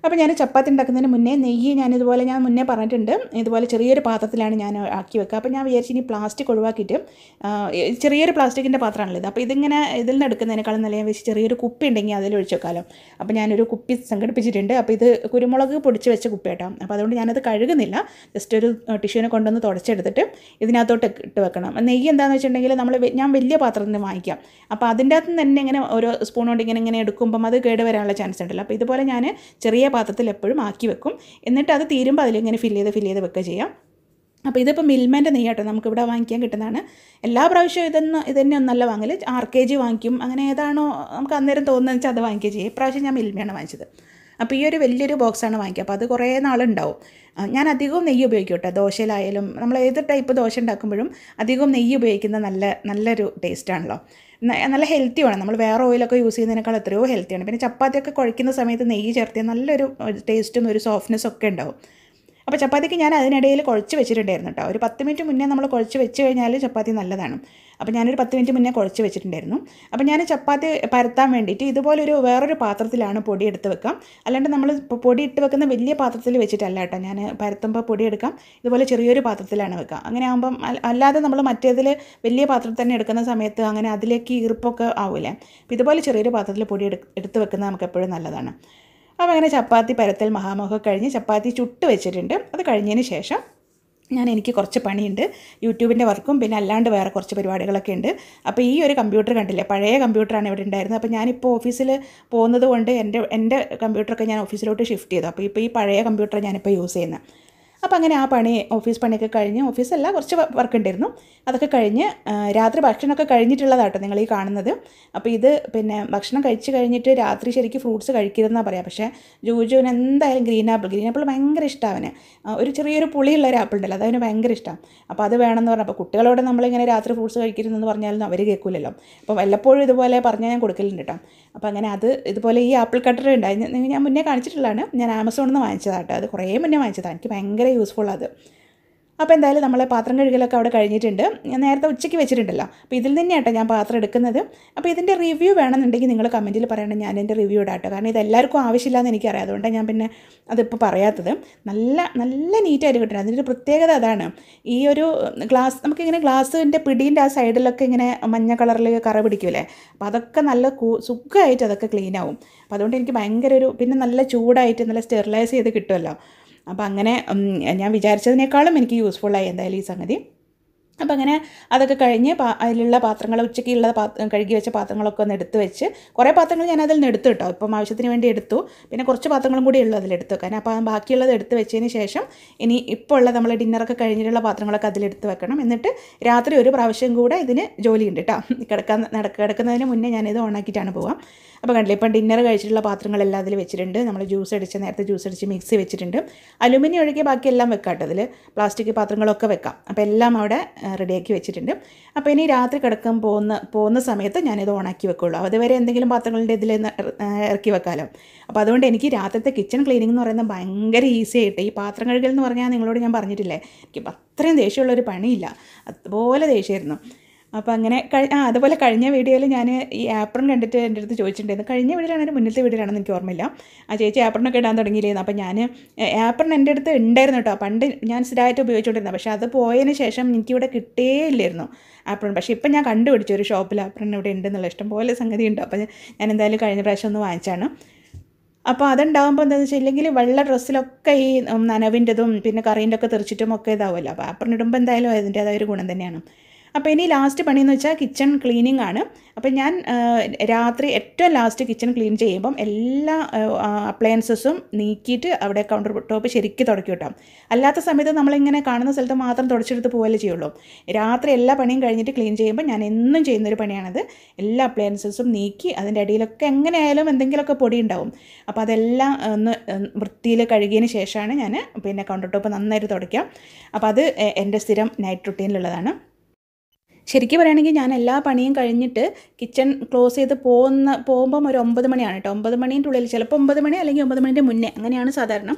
അപ്പോൾ ഞാൻ ചപ്പാത്തി ഉണ്ടാക്കുന്നതിന് മുന്നേ നെയ്യ് ഞാൻ ഇതുപോലെ ഞാൻ മുന്നേ പറഞ്ഞിട്ടുണ്ട് ഇതുപോലെ ചെറിയൊരു പാത്രത്തിലാണ് ഞാൻ ആക്കി വെക്കുക അപ്പോൾ ഞാൻ വിചാരിച്ചു ഇനി പ്ലാസ്റ്റിക് ഒഴിവാക്കിയിട്ട് ആ, ചെറിയൊരു പ്ലാസ്റ്റിക്കിൻ്റെ പാത്രമാണല്ലോ ഇത് അപ്പോൾ ഇതിങ്ങനെ ഇതിൽ നിന്ന് എടുക്കുന്നതിനേക്കാളും നല്ല ഞാൻ വെച്ച് ചെറിയൊരു കുപ്പി ഉണ്ടെങ്കിൽ അതിൽ ഒഴിച്ച് വെക്കാമല്ലോ അപ്പോൾ ഞാനൊരു കുപ്പി സംഘടിപ്പിച്ചിട്ടുണ്ട് അപ്പോൾ ഇത് കുരുമുളക് പൊടിച്ച് വെച്ച കുപ്പി കേട്ടോ അപ്പോൾ അതുകൊണ്ട് ഞാനത് കഴുകുന്നില്ല ജസ്റ്റ് ഒരു ടിഷ്യൂനെ കൊണ്ടുവന്ന് തുടച്ചെടുത്തിട്ട് ഇതിനകത്തോട്ട് ഇട്ട് വെക്കണം നെയ്യ് എന്താണെന്ന് വെച്ചിട്ടുണ്ടെങ്കിൽ നമ്മൾ വെ- ഞാൻ വലിയ പാത്രത്തിൽ വാങ്ങിക്കാം അപ്പോൾ അതിൻ്റെ അകത്ത് നിന്ന് തന്നെ ഇങ്ങനെ ഓരോ സ്പൂൺ കൊണ്ട് ഇങ്ങനെ ഇങ്ങനെ എടുക്കുമ്പം അത് കേട് വരാനുള്ള ചാൻസ് ഉണ്ടല്ലോ അപ്പോൾ ഇതുപോലെ ഞാൻ ചെറിയ പാത്രത്തിൽ എപ്പോഴും ആക്കി വെക്കും എന്നിട്ട് അത് തീരുമ്പോൾ അതിലിങ്ങനെ ഫില്ല് ചെയ്ത് ഫില്ല് ചെയ്ത് വെക്കുക ചെയ്യാം അപ്പോൾ ഇതിപ്പോൾ മിൽമേൻ്റെ നെയ്യാട്ടോ നമുക്കിവിടെ വാങ്ങിക്കാൻ കിട്ടുന്നതാണ് എല്ലാ പ്രാവശ്യവും ഇതൊന്നും ഇതന്നെ ഒന്നല്ല വാങ്ങൽ ആർ കെ ജി വാങ്ങിക്കും അങ്ങനെ ഏതാണോ നമുക്ക് അന്നേരം തോന്നുന്നത് വെച്ചാൽ അത് വാങ്ങിക്കുക ചെയ്യും ഇപ്രാവശ്യം ഞാൻ മിൽമയാണ് വാങ്ങിച്ചത് അപ്പോൾ ഈ ഒരു വലിയൊരു ബോക്സാണ് വാങ്ങിക്കുക അപ്പോൾ അത് കുറേ നാളുണ്ടാവും ആ, ഞാൻ അധികവും നെയ്യ് ഉപയോഗിക്കും കേട്ടോ ദോശയിലായാലും നമ്മൾ ഏത് ടൈപ്പ് ദോശ ഉണ്ടാക്കുമ്പോഴും അധികവും നെയ്യ് ഉപയോഗിക്കുന്ന നല്ല നല്ലൊരു ടേസ്റ്റാണല്ലോ ന- നല്ല ഹെൽത്തിയാണ് നമ്മൾ വേറെ ഓയിലൊക്കെ യൂസ് ചെയ്യുന്നതിനേക്കാൾ എത്രയോ ഹെൽത്തിയാണ് പിന്നെ ചപ്പാത്തിയൊക്കെ കുഴയ്ക്കുന്ന സമയത്ത് നെയ്യ് ചേർത്തിയാൽ നല്ലൊരു ടേസ്റ്റും ഒരു സോഫ്റ്റ്നെസ് ഒക്കെ ഉണ്ടാവും അപ്പോൾ ചപ്പാത്തിക്ക് ഞാൻ അതിനിടയിൽ കുഴച്ച് വെച്ചിട്ടുണ്ടായിരുന്നു കേട്ടോ ഒരു പത്ത് മിനിറ്റ് മുന്നേ നമ്മൾ കുഴച്ച് വെച്ച് കഴിഞ്ഞാൽ ചപ്പാത്തി നല്ലതാണ് അപ്പോൾ ഞാനൊരു പത്ത് മിനിറ്റ് മുന്നേ കുഴച്ച് വെച്ചിട്ടുണ്ടായിരുന്നു അപ്പോൾ ഞാൻ ചപ്പാത്തി പരത്താൻ വേണ്ടിയിട്ട് ഇതുപോലൊരു വേറൊരു പാത്രത്തിലാണ് പൊടി എടുത്ത് വെക്കാം അല്ലാണ്ട് നമ്മൾ ഇപ്പോൾ പൊടി ഇട്ട് വെക്കുന്ന വലിയ പാത്രത്തിൽ വെച്ചിട്ടല്ല കേട്ടോ ഞാൻ പരത്തുമ്പോൾ പൊടി എടുക്കാം ഇതുപോലെ ചെറിയൊരു പാത്രത്തിലാണ് വെക്കുക അങ്ങനെ ആകുമ്പം അല്ല- അല്ലാതെ നമ്മൾ മറ്റേതിൽ വലിയ പാത്രത്തിൽ തന്നെ എടുക്കുന്ന സമയത്ത് അങ്ങനെ അതിലേക്ക് ഈർപ്പൊക്കെ ആവില്ലേ അപ്പോൾ ഇതുപോലെ ചെറിയൊരു പാത്രത്തിൽ പൊടി എടു എടുത്ത് വെക്കുന്നത് നമുക്ക് എപ്പോഴും നല്ലതാണ് അപ്പോൾ അങ്ങനെ ചപ്പാത്തി പരത്തൽ മഹാമോഹം കഴിഞ്ഞ് ചപ്പാത്തി ചുട്ട് വെച്ചിട്ടുണ്ട് അത് കഴിഞ്ഞതിന് ശേഷം ഞാൻ എനിക്ക് കുറച്ച് പണിയുണ്ട് യൂട്യൂബിൻ്റെ വർക്കും പിന്നെ അല്ലാണ്ട് വേറെ കുറച്ച് പരിപാടികളൊക്കെ ഉണ്ട് അപ്പോൾ ഈ ഒരു കമ്പ്യൂട്ടർ കണ്ടില്ലേ പഴയ കമ്പ്യൂട്ടറാണ് ഇവിടെ ഉണ്ടായിരുന്നത് അപ്പോൾ ഞാനിപ്പോൾ ഓഫീസിൽ പോകുന്നത് കൊണ്ട് എൻ്റെ എൻ്റെ കമ്പ്യൂട്ടറൊക്കെ ഞാൻ ഓഫീസിലോട്ട് ഷിഫ്റ്റ് ചെയ്തു അപ്പോൾ ഇപ്പോൾ ഈ പഴയ കമ്പ്യൂട്ടർ ഞാനിപ്പോൾ യൂസ് ചെയ്യുന്നത് അപ്പോൾ അങ്ങനെ ആ പണി ഓഫീസ് പണിയൊക്കെ കഴിഞ്ഞ് ഓഫീസല്ല കുറച്ച് വർക്ക് ഉണ്ടായിരുന്നു അതൊക്കെ കഴിഞ്ഞ് ആ, രാത്രി ഭക്ഷണമൊക്കെ കഴിഞ്ഞിട്ടുള്ളതാട്ടോ നിങ്ങൾ ഈ കാണുന്നത് അപ്പോൾ ഇത് പിന്നെ ഭക്ഷണം കഴിച്ച് കഴിഞ്ഞിട്ട് രാത്രി ശരിക്കും ഫ്രൂട്ട്സ് കഴിക്കരുതെന്നാണ് പറയാം പക്ഷേ ജൂജുവിന് എന്തായാലും ഗ്രീൻ ആപ്പിൾ ഗ്രീൻ ആപ്പിൾ ഭയങ്കര ഇഷ്ടമാണ് അവന് ആ, ഒരു ചെറിയൊരു പുളിയുള്ള ഒരു ആപ്പിൾ ഉണ്ടല്ലോ അതവന് ഭയങ്കര ഇഷ്ടമാണ് അപ്പോൾ അത് വേണമെന്ന് പറഞ്ഞു അപ്പോൾ കുട്ടികളോട് നമ്മളിങ്ങനെ രാത്രി ഫ്രൂട്ട്സ് കഴിക്കരുതെന്ന് പറഞ്ഞാലും അവർ കേൾക്കില്ലല്ലോ അപ്പോൾ വല്ലപ്പോഴും ഇതുപോലെ പറഞ്ഞാൽ ഞാൻ കൊടുക്കലുണ്ട് കേട്ടോ അപ്പോൾ അങ്ങനെ അത് ഇതുപോലെ ഈ ആപ്പിൾ കട്ടർ ഉണ്ടായി ഞാൻ മുന്നേ കാണിച്ചിട്ടുള്ളതാണ് ഞാൻ ആമസോണിൽ നിന്ന് വാങ്ങിച്ചതാട്ടോ അത് കുറേ മുന്നേ വാങ്ങിച്ചതാണ് എനിക്ക് ഭയങ്കര യൂസ്ഫുൾ അത് അപ്പോൾ എന്തായാലും നമ്മളെ പാത്രം കഴുകലൊക്കെ അവിടെ കഴിഞ്ഞിട്ടുണ്ട് ഞാൻ നേരത്തെ ഉച്ചയ്ക്ക് വെച്ചിട്ടുണ്ടല്ലോ അപ്പോൾ ഇതിൽ തന്നെയാട്ടോ ഞാൻ പാത്രം എടുക്കുന്നത് അപ്പോൾ ഇതിൻ്റെ റിവ്യൂ വേണമെന്നുണ്ടെങ്കിൽ നിങ്ങൾ കമൻറ്റിൽ പറയണം ഞാൻ എൻ്റെ റിവ്യൂ ഇടാട്ടോ കാരണം ഇത് എല്ലാവർക്കും ആവശ്യമില്ലാന്ന് എനിക്കറിയാം അതുകൊണ്ടാണ് ഞാൻ പിന്നെ അതിപ്പോൾ പറയാത്തത് നല്ല നല്ല നീറ്റായിട്ട് കിട്ടണം അതിൻ്റെ ഒരു പ്രത്യേകത അതാണ് ഈ ഒരു ഗ്ലാസ് നമുക്കിങ്ങനെ ഗ്ലാസിൻ്റെ പിടീൻ്റെ ആ സൈഡിലൊക്കെ ഇങ്ങനെ മഞ്ഞ കളറിൽ കറ പിടിക്കൂലേ അപ്പോൾ അതൊക്കെ നല്ല കൂ സുഖമായിട്ട് അതൊക്കെ ക്ലീൻ ആവും അപ്പോൾ അതുകൊണ്ട് എനിക്ക് ഭയങ്കര ഒരു പിന്നെ നല്ല ചൂടായിട്ട് നല്ല സ്റ്റെറിലൈസ് ചെയ്ത് കിട്ടുമല്ലോ അപ്പോൾ അങ്ങനെ ഉം, ഞാൻ വിചാരിച്ചതിനേക്കാളും എനിക്ക് യൂസ്ഫുള്ളായി എന്തായാലും ഈ സംഗതി അപ്പോൾ അങ്ങനെ അതൊക്കെ കഴിഞ്ഞ് പാ അതിലുള്ള പാത്രങ്ങൾ ഉച്ചയ്ക്കുള്ള പാത്രം കഴുകി വെച്ച പാത്രങ്ങളൊക്കെ ഒന്ന് എടുത്ത് വെച്ച് കുറേ പാത്രങ്ങൾ ഞാൻ അതിൽ നിന്ന് എടുത്തു കേട്ടോ ഇപ്പം ആവശ്യത്തിന് വേണ്ടി എടുത്തു പിന്നെ കുറച്ച് പാത്രങ്ങളും കൂടി ഉള്ളൂ അതിലെടുത്ത് വെക്കാൻ അപ്പോൾ ആ ബാക്കിയുള്ളത് എടുത്ത് വെച്ചതിന് ശേഷം ഇനി ഇപ്പോൾ ഉള്ള നമ്മൾ ഡിന്നറൊക്കെ കഴിഞ്ഞിട്ടുള്ള പാത്രങ്ങളൊക്കെ അതിലെടുത്ത് വെക്കണം എന്നിട്ട് രാത്രി ഒരു പ്രാവശ്യം കൂടെ ഇതിന് ജോലിയുണ്ട് കേട്ടോ കിടക്കാൻ നടക്ക കിടക്കുന്നതിന് മുന്നേ ഞാനിത് ഓണാക്കിയിട്ടാണ് പോവാം അപ്പോൾ കണ്ടില്ലേ ഇപ്പം ഡിന്നർ കഴിച്ചിട്ടുള്ള പാത്രങ്ങളെല്ലാം അതിൽ വെച്ചിട്ടുണ്ട് നമ്മൾ ജ്യൂസ് അടിച്ച് നേരത്തെ ജ്യൂസ് അടിച്ച് മിക്സി വെച്ചിട്ടുണ്ട് അലുമിനിയം ഒഴികെ ബാക്കിയെല്ലാം വെക്കാം കേട്ടോ അതിൽ പ്ലാസ്റ്റിക് പാത്രങ്ങളൊക്കെ വെക്കാം അപ്പോൾ എല്ലാം അവിടെ റെഡിയാക്കി വെച്ചിട്ടുണ്ട് അപ്പോൾ ഇനി രാത്രി കിടക്കാൻ പോകുന്ന പോകുന്ന സമയത്ത് ഞാനിത് ഓണാക്കി വെക്കുള്ളൂ അതുവരെ എന്തെങ്കിലും പാത്രങ്ങളുടെ ഇതിൽ നിന്ന് ഇറ- ആ, ഇറക്കി വെക്കാമല്ലോ അപ്പോൾ അതുകൊണ്ട് എനിക്ക് രാത്രിത്തെ കിച്ചൺ ക്ലീനിങ് എന്ന് പറയുന്നത് ഭയങ്കര ഈസി ആയിട്ട് ഈ പാത്രം കഴുകൽ എന്ന് പറഞ്ഞാൽ നിങ്ങളോട് ഞാൻ പറഞ്ഞിട്ടില്ലേ എനിക്ക് അത്രയും ദേഷ്യമുള്ളൊരു പണിയില്ല അതുപോലെ ദേഷ്യമായിരുന്നു അപ്പോൾ അങ്ങനെ കഴി ആ അതുപോലെ കഴിഞ്ഞ വീഡിയോയിൽ ഞാൻ ഈ ആപ്രൺ കണ്ടിട്ട് എൻ്റെ അടുത്ത് ചോദിച്ചിട്ടുണ്ടായിരുന്നു കഴിഞ്ഞ വീഡിയോയിലാണ് എൻ്റെ മുന്നത്തെ വീഡിയോയിലാണെന്ന് എനിക്ക് ഓർമ്മയില്ല ആ ചേച്ചി ആപ്രണൊക്കെ ഇടാൻ തുടങ്ങിയില്ലായിരുന്നു അപ്പോൾ ഞാൻ ആപ്രൺ എൻ്റെ അടുത്ത് ഉണ്ടായിരുന്നു കേട്ടോ പണ്ട് ഞാൻ സ്ഥിരമായിട്ട് ഉപയോഗിച്ചുകൊണ്ടിരുന്നത് പക്ഷേ അത് പോയതിന് ശേഷം എനിക്കിവിടെ കിട്ടേ ഇല്ലായിരുന്നു ആപ്രൺ പക്ഷേ ഇപ്പം ഞാൻ കണ്ടുപിടിച്ചു ഒരു ഷോപ്പിൽ ആപ്രൺ ഇവിടെ ഉണ്ടെന്നുള്ള ഇഷ്ടം പോലെ സംഗതി ഉണ്ട് അപ്പോൾ ഞാൻ എന്തായാലും കഴിഞ്ഞ പ്രാവശ്യം ഒന്ന് വാങ്ങിച്ചാണ് അപ്പോൾ അതുണ്ടാകുമ്പോൾ എന്താണെന്ന് വെച്ചാൽ ഇല്ലെങ്കിൽ വെള്ള ഡ്രസ്സിലൊക്കെ ഈ ഉം, നനവിൻ്റെതും പിന്നെ കറീൻ്റെ ഒക്കെ തെറിച്ചിട്ടും ഒക്കെ ഇതാവുമല്ലോ അപ്പോൾ ആപ്രൺ ഇടുമ്പോൾ എന്തായാലും അതിൻ്റേതായ ഒരു ഗുണം തന്നെയാണ് അപ്പോൾ ഇനി ലാസ്റ്റ് പണിയെന്ന് വെച്ചാൽ കിച്ചൺ ക്ലീനിങ് ആണ് അപ്പോൾ ഞാൻ ആ, രാത്രി ഏറ്റവും ലാസ്റ്റ് കിച്ചൺ ക്ലീൻ ചെയ്യുമ്പം എല്ലാ അപ്ലയൻസസും നീക്കിയിട്ട് അവിടെ കൗണ്ടർ ടോപ്പ് ശരിക്കും തുടക്കി കിട്ടാം അല്ലാത്ത സമയത്ത് നമ്മളിങ്ങനെ കാണുന്ന സ്ഥലത്ത് മാത്രം തുടച്ചെടുത്ത് പോകല്ലേ ചെയ്യുള്ളൂ രാത്രി എല്ലാ പണിയും കഴിഞ്ഞിട്ട് ക്ലീൻ ചെയ്യുമ്പോൾ ഞാൻ എന്നും ചെയ്യുന്നൊരു പണിയാണത് എല്ലാ അപ്ലയൻസസും നീക്കി അതിൻ്റെ അടിയിലൊക്കെ എങ്ങനെയായാലും എന്തെങ്കിലുമൊക്കെ പൊടി ഉണ്ടാവും അപ്പോൾ അതെല്ലാം ഒന്ന് വൃത്തിയിൽ കഴുകിയതിന് ശേഷമാണ് ഞാൻ പിന്നെ കൗണ്ടർ ടോപ്പ് നന്നായിട്ട് തുടയ്ക്കുക അപ്പോൾ അത് എ- എൻ്റെ സ്ഥിരം നൈറ്റ് റുട്ടീനിലുള്ളതാണ് ശരിക്കും പറയുകയാണെങ്കിൽ ഞാൻ എല്ലാ പണിയും കഴിഞ്ഞിട്ട് കിച്ചൺ ക്ലോസ് ചെയ്ത് പോകുന്ന പോകുമ്പം ഒരു ഒമ്പത് മണിയാണ് കേട്ടോ ഒമ്പത് മണീൻ്റെ ഉള്ളിൽ ചിലപ്പോൾ ഒമ്പത് മണി അല്ലെങ്കിൽ ഒമ്പത് മണീൻ്റെ മുന്നേ അങ്ങനെയാണ് സാധാരണ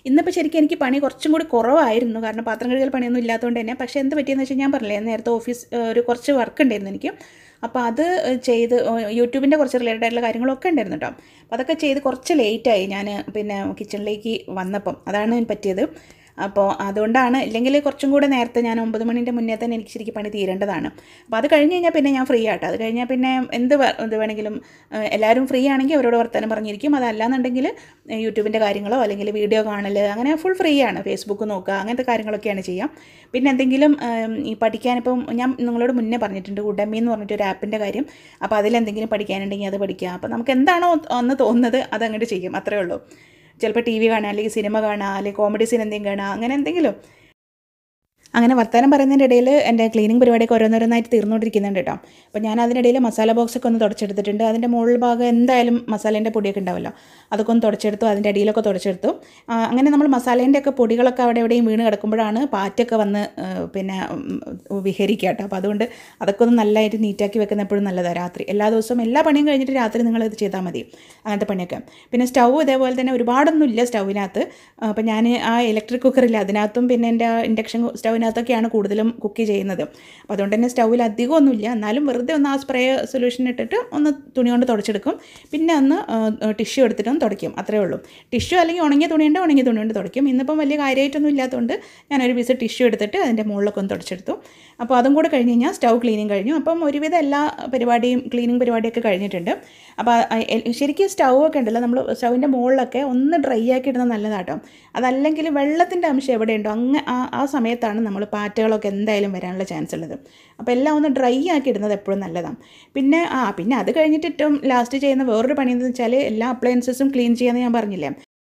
ഇന്നിപ്പോൾ ശരിക്കും എനിക്ക് പണി കുറച്ചും കൂടി കുറവായിരുന്നു കാരണം പാത്രം കഴുകൽ പണിയൊന്നും ഇല്ലാത്തതുകൊണ്ട് തന്നെ പക്ഷേ എന്ത് പറ്റിയെന്ന് വെച്ചാൽ ഞാൻ പറഞ്ഞില്ലേ നേരത്തെ ഓഫീസ് ഏഹ്, ഒരു കുറച്ച് വർക്ക് ഉണ്ടായിരുന്നു എനിക്ക് അപ്പോൾ അത് ചെയ്ത് ഏഹ്, യൂട്യൂബിൻ്റെ കുറച്ച് റിലേറ്റഡ് ആയിട്ടുള്ള കാര്യങ്ങളൊക്കെ ഉണ്ടായിരുന്നു കേട്ടോ അപ്പോൾ അതൊക്കെ ചെയ്ത് കുറച്ച് ലേറ്റായി ഞാൻ പിന്നെ കിച്ചണിലേക്ക് വന്നപ്പം അതാണ് പറ്റിയത് അപ്പോൾ അതുകൊണ്ടാണ് ഇല്ലെങ്കിൽ കുറച്ചും കൂടെ നേരത്തെ ഞാൻ ഒമ്പത് മണിൻ്റെ മുന്നേ തന്നെ എനിക്ക് ശരിക്കും പണി തീരേണ്ടതാണ് അപ്പോൾ അത് കഴിഞ്ഞ് കഴിഞ്ഞാൽ പിന്നെ ഞാൻ ഫ്രീ ആട്ടോ അത് കഴിഞ്ഞാൽ പിന്നെ എന്ത് വ- ഇത് വേണമെങ്കിലും ഏഹ്, എല്ലാവരും ഫ്രീ ആണെങ്കിൽ അവരോട് വർത്തമാനം പറഞ്ഞിരിക്കും അതല്ലാന്നുണ്ടെങ്കിൽ ഏഹ്, യൂട്യൂബിൻ്റെ കാര്യങ്ങളോ അല്ലെങ്കിൽ വീഡിയോ കാണൽ അങ്ങനെ ഫുൾ ഫ്രീ ആണ് ഫേസ്ബുക്ക് നോക്കുക അങ്ങനത്തെ കാര്യങ്ങളൊക്കെയാണ് ചെയ്യാം പിന്നെ എന്തെങ്കിലും ഏം, ഈ പഠിക്കാനിപ്പം ഞാൻ നിങ്ങളോട് മുന്നേ പറഞ്ഞിട്ടുണ്ട് ഉഡമി എന്ന് പറഞ്ഞിട്ട് ഒരു ആപ്പിൻ്റെ കാര്യം അപ്പോൾ അതിലെന്തെങ്കിലും പഠിക്കാനുണ്ടെങ്കിൽ അത് പഠിക്കുക അപ്പോൾ നമുക്ക് എന്താണോ ഒന്ന് തോന്നുന്നത് അത് അങ്ങോട്ട് ചെയ്യും അത്രേ ഉള്ളൂ ചിലപ്പോൾ ടി വി കാണുക അല്ലെങ്കിൽ സിനിമ കാണുക അല്ലെങ്കിൽ കോമഡി സീൻ എന്തെങ്കിലും കാണുക അങ്ങനെ എന്തെങ്കിലും അങ്ങനെ വർത്തമാനം പറയുന്നതിൻ്റെ ഇടയിൽ എൻ്റെ ക്ലീനിങ് പരിപാടിയൊക്കെ ഓരോന്നോരോന്നായിട്ട് തീർന്നുകൊണ്ടിരിക്കുന്നുണ്ട് കേട്ടോ അപ്പോൾ ഞാൻ അതിനിടയിൽ മസാല ബോക്സൊക്കെ ഒന്ന് തുടച്ചെടുത്തിട്ടുണ്ട് അതിൻ്റെ മുകളിൽ ഭാഗം എന്തായാലും മസാലേൻ്റെ പൊടിയൊക്കെ ഉണ്ടാവുമല്ലോ അതൊക്കെ ഒന്ന് തുടച്ചെടുത്തു അതിൻ്റെ അടിയിലൊക്കെ തുടച്ചെടുത്തു ആ, അങ്ങനെ നമ്മൾ മസാലേൻ്റെ ഒക്കെ പൊടികളൊക്കെ അവിടെ എവിടെയും വീണ് കിടക്കുമ്പോഴാണ് പാറ്റൊക്കെ വന്ന് ആ, പിന്നെ ഉം, വിഹരിക്കുക കേട്ടോ അപ്പോൾ അതുകൊണ്ട് അതൊക്കെ ഒന്ന് നല്ലതായിട്ട് നീറ്റാക്കി വെക്കുന്ന എപ്പോഴും നല്ലതാണ് രാത്രി എല്ലാ ദിവസവും എല്ലാ പണിയും കഴിഞ്ഞിട്ട് രാത്രി നിങ്ങൾ ഇത് ചെയ്താൽ മതി അങ്ങനത്തെ പണിയൊക്കെ പിന്നെ സ്റ്റൗ ഇതേപോലെ തന്നെ ഒരുപാടൊന്നും ഇല്ല സ്റ്റൗവിനകത്ത് അപ്പോൾ ഞാൻ ആ ഇലക്ട്രിക് കുക്കറില്ല അതിനകത്തും പിന്നെ എൻ്റെ ഇൻഡക്ഷൻ സ്റ്റൗവിനകത്തൊക്കെയാണ് കൂടുതലും കുക്ക് ചെയ്യുന്നത് അപ്പോൾ അതുകൊണ്ട് തന്നെ സ്റ്റൗവിൽ അധികമൊന്നുമില്ല എന്നാലും വെറുതെ ഒന്ന് ആ സ്പ്രേ സൊല്യൂഷൻ ഇട്ടിട്ട് ഒന്ന് തുണി കൊണ്ട് തുടച്ചെടുക്കും പിന്നെ ഒന്ന് ടിഷ്യൂ എടുത്തിട്ട് ഒന്ന് തുടയ്ക്കും അത്രേ ഉള്ളൂ ടിഷ്യൂ അല്ലെങ്കിൽ ഉണങ്ങിയ തുണിയുണ്ട് ഉണങ്ങിയ തുണി കൊണ്ട് തുടയ്ക്കും ഇന്നിപ്പം വലിയ കാര്യമായിട്ടൊന്നും ഇല്ലാത്തതുകൊണ്ട് ഞാനൊരു പീസ് ടിഷ്യൂ എടുത്തിട്ട് അതിൻ്റെ മുകളിലൊക്കെ ഒന്ന് തുടച്ചെടുത്തു അപ്പോൾ അതും കൂടെ കഴിഞ്ഞ് കഴിഞ്ഞാൽ സ്റ്റൗ ക്ലീനിങ് കഴിഞ്ഞു അപ്പം ഒരുവിധം എല്ലാ പരിപാടിയും ക്ലീനിങ് പരിപാടിയൊക്കെ കഴിഞ്ഞിട്ടുണ്ട് അപ്പോൾ ആ, എ- ശരിക്കും സ്റ്റൗ ഒക്കെ ഉണ്ടല്ലോ നമ്മൾ സ്റ്റൗവിൻ്റെ മുകളിലൊക്കെ ഒന്ന് ഡ്രൈ ആക്കി ഇടുന്നത് നല്ലതാട്ടോ അതല്ലെങ്കിൽ വെള്ളത്തിൻ്റെ അംശം എവിടെയുണ്ടോ അങ്ങ് ആ ആ സമയത്താണ് നമ്മൾ പാറ്റകളൊക്കെ എന്തായാലും വരാനുള്ള ചാൻസ് ഉള്ളത് അപ്പോൾ എല്ലാം ഒന്ന് ഡ്രൈ ആക്കി ഇടുന്നത് എപ്പോഴും നല്ലതാണ് പിന്നെ ആ പിന്നെ അത് കഴിഞ്ഞിട്ട് ഏറ്റവും ലാസ്റ്റ് ചെയ്യുന്ന വേറൊരു പണി എന്ന് വെച്ചാൽ എല്ലാ അപ്ലയൻസസും ക്ലീൻ ചെയ്യാമെന്ന് ഞാൻ പറഞ്ഞില്ലേ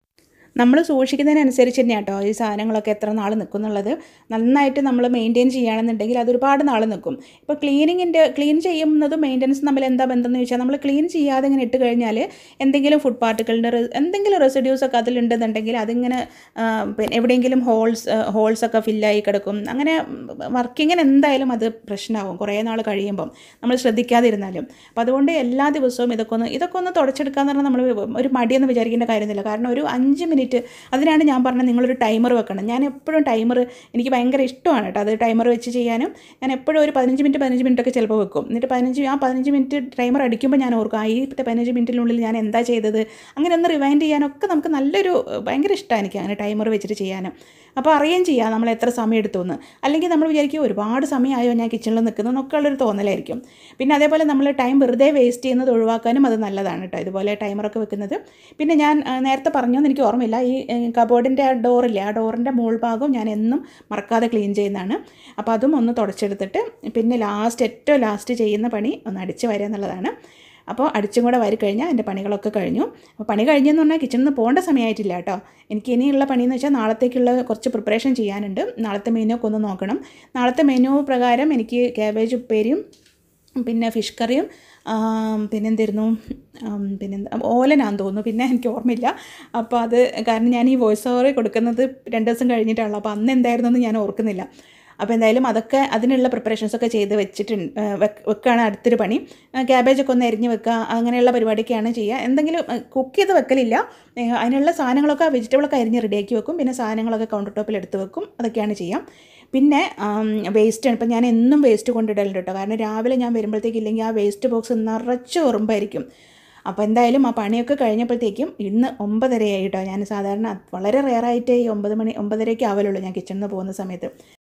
നമ്മൾ സൂക്ഷിക്കുന്നതിനനുസരിച്ച് തന്നെയാണ് കേട്ടോ ഈ സാധനങ്ങളൊക്കെ എത്ര നാൾ നിൽക്കും എന്നുള്ളത് നന്നായിട്ട് നമ്മൾ മെയിൻറ്റെയിൻ ചെയ്യുകയാണെന്നുണ്ടെങ്കിൽ അത് ഒരുപാട് നാൾ നിൽക്കും ഇപ്പോൾ ക്ലീനിങ്ങിൻ്റെ ക്ലീൻ ചെയ്യുന്നതും മെയിൻ്റനൻസും തമ്മിൽ എന്താ ബന്ധം എന്ന് ചോദിച്ചാൽ നമ്മൾ ക്ലീൻ ചെയ്യാതെ ഇങ്ങനെ ഇട്ട് കഴിഞ്ഞാൽ എന്തെങ്കിലും ഫുഡ് പാർട്ടിക്കിളിൻ്റെ എന്തെങ്കിലും റെസിഡ്യൂസ് ഒക്കെ അതിലുണ്ടെന്നുണ്ടെങ്കിൽ അതിങ്ങനെ ആ, പിന്നെ എവിടെയെങ്കിലും ഹോൾസ് ഹോൾസ് ഒക്കെ ഫില്ലായി കിടക്കും അങ്ങനെ വർക്കിങ്ങിന് എന്തായാലും അത് പ്രശ്നമാവും കുറേ നാൾ കഴിയുമ്പം നമ്മൾ ശ്രദ്ധിക്കാതിരുന്നാലും അപ്പോൾ അതുകൊണ്ട് എല്ലാ ദിവസവും ഇതൊക്കെ ഒന്ന് ഇതൊക്കെ ഒന്ന് തുടച്ചെടുക്കാന്ന് പറഞ്ഞാൽ നമ്മൾ ഒരു മടിയൊന്നും വിചാരിക്കേണ്ട കാര്യമൊന്നുമില്ല കാരണം ഒരു അഞ്ച് മിനിറ്റ് അതിനാണ് ഞാൻ പറഞ്ഞത് നിങ്ങളൊരു ടൈമർ വെക്കണം ഞാൻ എപ്പോഴും ടൈമർ എനിക്ക് ഭയങ്കര ഇഷ്ടമാണ് കേട്ടോ അത് ടൈമർ വെച്ച് ചെയ്യാനും ഞാൻ എപ്പോഴും ഒരു പതിനഞ്ച് മിനിറ്റ് പതിനഞ്ച് മിനിറ്റ് ഒക്കെ ചിലപ്പോൾ വെക്കും എന്നിട്ട് പതിനഞ്ച് ആ പതിനഞ്ച് മിനിറ്റ് ടൈമർ അടിക്കുമ്പോൾ ഞാൻ ഓർക്കും ആ ഈ പതിനഞ്ച് മിനിറ്റിനുള്ളിൽ ഞാൻ എന്താ ചെയ്തത് അങ്ങനെ ഒന്ന് റിവൈൻഡ് ചെയ്യാനൊക്കെ നമുക്ക് നല്ലൊരു ഭയങ്കര ഇഷ്ടമാണ് എനിക്ക് അങ്ങനെ ടൈമർ വെച്ചിട്ട് ചെയ്യാനും അപ്പോൾ അറിയുകയും ചെയ്യാം നമ്മൾ എത്ര സമയം എടുത്തു എന്ന് അല്ലെങ്കിൽ നമ്മൾ വിചാരിക്കും ഒരുപാട് സമയമായോ ഞാൻ കിച്ചണിൽ നിൽക്കുന്നതെന്നൊക്കെ ഉള്ളൊരു തോന്നലായിരിക്കും പിന്നെ അതേപോലെ നമ്മൾ ടൈം വെറുതെ വേസ്റ്റ് ചെയ്യുന്നത് ഒഴിവാക്കാനും അത് നല്ലതാണ് കേട്ടോ ഇതുപോലെ ടൈമറൊക്കെ വെക്കുന്നത് പിന്നെ ഞാൻ ആ, നേരത്തെ പറഞ്ഞോന്ന് എനിക്ക് ഓർമ്മയില്ല ഈ കബോർഡിൻ്റെ ആ ഡോറില്ലേ ആ ഡോറിൻ്റെ മുകൾ ഭാഗം ഞാൻ എന്നും മറക്കാതെ ക്ലീൻ ചെയ്യുന്നതാണ് അപ്പോൾ അതും ഒന്ന് തുടച്ചെടുത്തിട്ട് പിന്നെ ലാസ്റ്റ് ഏറ്റവും ലാസ്റ്റ് ചെയ്യുന്ന പണി ഒന്ന് അടിച്ച് വരിക എന്നുള്ളതാണ് അപ്പോൾ അടിച്ചും കൂടെ വരി കഴിഞ്ഞാൽ എൻ്റെ പണികളൊക്കെ കഴിഞ്ഞു അപ്പോൾ പണി കഴിഞ്ഞെന്ന് പറഞ്ഞാൽ കിച്ചണിൽ നിന്ന് പോകേണ്ട സമയമായിട്ടില്ല കേട്ടോ എനിക്ക് ഇനിയുള്ള പണിയെന്ന് വെച്ചാൽ നാളത്തേക്കുള്ള കുറച്ച് പ്രിപ്പറേഷൻ ചെയ്യാനുണ്ട് നാളത്തെ മെനു ഒക്കെ ഒന്ന് നോക്കണം നാളത്തെ മെനു പ്രകാരം എനിക്ക് ക്യാബേജ് ഉപ്പേരിയും പിന്നെ ഫിഷ് കറിയും ആം, പിന്നെന്തായിരുന്നു ആം, പിന്നെന്താ ഓലനാന്ന് തോന്നുന്നു പിന്നെ എനിക്ക് ഓർമ്മയില്ല അപ്പോൾ അത് കാരണം ഞാൻ ഈ വോയിസ് ഓവർ കൊടുക്കുന്നത് രണ്ട് ദിവസം കഴിഞ്ഞിട്ടാണല്ലോ അപ്പോൾ അന്ന് എന്തായിരുന്നു എന്ന് ഞാൻ ഓർക്കുന്നില്ല അപ്പോൾ എന്തായാലും അതൊക്കെ അതിനുള്ള പ്രിപ്പറേഷൻസ് ഒക്കെ ചെയ്ത് വെച്ചിട്ടുണ്ട് വെക്കുകയാണ് അടുത്തൊരു പണി ക്യാബേജൊക്കെ ഒന്ന് എരിഞ്ഞ് വെക്കുക അങ്ങനെയുള്ള പരിപാടിയൊക്കെയാണ് ചെയ്യുക എന്തെങ്കിലും കുക്ക് ചെയ്ത് വെക്കലില്ല ഏ, അതിനുള്ള സാധനങ്ങളൊക്കെ വെജിറ്റബിളൊക്കെ അരിഞ്ഞ് റെഡിയാക്കി വെക്കും പിന്നെ സാധനങ്ങളൊക്കെ കൗണ്ടർ ടോപ്പിൽ എടുത്ത് വെക്കും അതൊക്കെയാണ് ചെയ്യാം പിന്നെ വേസ്റ്റ് ഇപ്പം ഞാൻ എന്നും വേസ്റ്റ് കൊണ്ടിടലുണ്ട് കേട്ടോ കാരണം രാവിലെ ഞാൻ വരുമ്പോഴത്തേക്ക് ഇല്ലെങ്കിൽ ആ വേസ്റ്റ് ബോക്സ് നിറച്ച് ഉറുമ്പായിരിക്കും അപ്പോൾ എന്തായാലും ആ പണിയൊക്കെ കഴിഞ്ഞപ്പോഴത്തേക്കും ഇന്ന് ഒമ്പതരയായി കേട്ടോ ഞാൻ സാധാരണ വളരെ റെയറായിട്ട് ഈ ഒമ്പത് മണി ഒമ്പതരയ്ക്ക് ആവലുള്ളൂ ഞാൻ കിച്ചണിൽ നിന്ന് പോകുന്ന സമയത്ത്